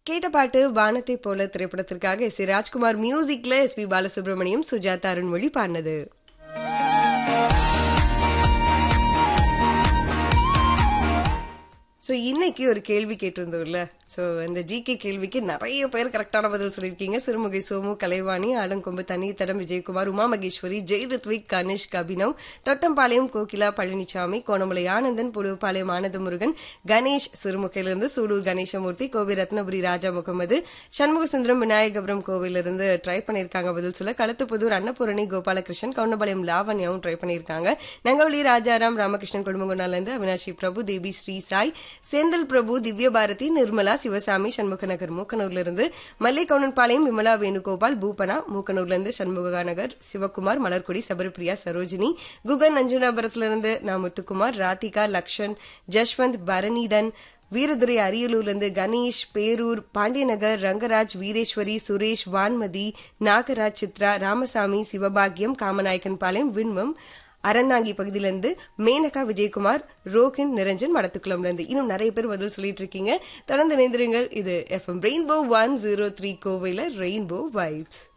கேட்ட பாட்டு வானத்தை போல திரைப்படத்திற்காக எஸ் ராஜ்குமார் மியூசிக்ல எஸ் பி பாலசுப்ரமணியம் சுஜாதா அருண்மொழி பாடினது ஸோ இன்னைக்கு ஒரு கேள்வி கேட்டிருந்தோம்ல ஸோ அந்த ஜிகே கேள்விக்கு நிறைய பேர் கரெக்டான பதில் சொல்லியிருக்கீங்க சிறுமுகை சோமு கலைவாணி ஆலங்கொம்பு தண்ணீர்த்தடம் விஜயகுமார் உமா மகேஸ்வரி ஜெய் ரித்விக் கனிஷ் அபினவ் தொட்டம்பாளையம் கோகிலா பழனிசாமி கோணமலை ஆனந்தன் புழுப்பாளையம் ஆனந்த முருகன் கணேஷ் சிறுமுகையிலிருந்து சூலூர் கணேசமூர்த்தி கோவை ரத்னபுரி ராஜா முகமது சண்முக சுந்தரம் விநாயகபுரம் கோவிலிருந்து ட்ரை பண்ணியிருக்காங்க பதில் சொல்ல களத்துப்புதூர் அன்னபூரணி கோபாலகிருஷ்ணன் கவுண்டபாளையம் லாவண்யாவும் ட்ரை பண்ணியிருக்காங்க நங்கவழி ராஜாராம் ராமகிருஷ்ணன் குடும்பங்கொண்டாலேருந்து அவினாஷி பிரபு தேவி ஸ்ரீ சாய் செந்தில் பிரபு திவ்ய பாரதி நிர்மலா சிவசாமி சண்முக நகர் மூக்கனூர்ல இருந்து மல்லிகவுனன்பாளையம் விமலா வேணுகோபால் பூபனா மூக்கனூர்ல இருந்து சண்முக நகர் சிவகுமார் மலர்கொடி சபரிபிரியா சரோஜினி குகன் நஞ்சுனாபுரத்திலிருந்து நா முத்துக்குமார் ராதிகா லக்ஷன் ஜஷ்வந்த் பரணிதன் வீரதுரை அரியலூர்ல இருந்து கணேஷ் பேரூர் பாண்டியநகர் ரங்கராஜ் வீரேஸ்வரி சுரேஷ் வான்மதி நாகராஜ் சித்ரா ராமசாமி சிவபாகியம் காமநாயக்கன் பாளையம் விண்மம் அறந்தாங்கி பகுதியிலிருந்து மேனகா விஜயகுமார் ரோஹின் நிரஞ்சன் மடத்துக்குளம்ல இருந்து இன்னும் நிறைய பேர் பதில் சொல்லிட்டு இருக்கீங்க தொடர்ந்து இணைந்திருங்கள் இது FM Rainbow one zero three கோவையில் ரெயின்போ வைப்ஸ்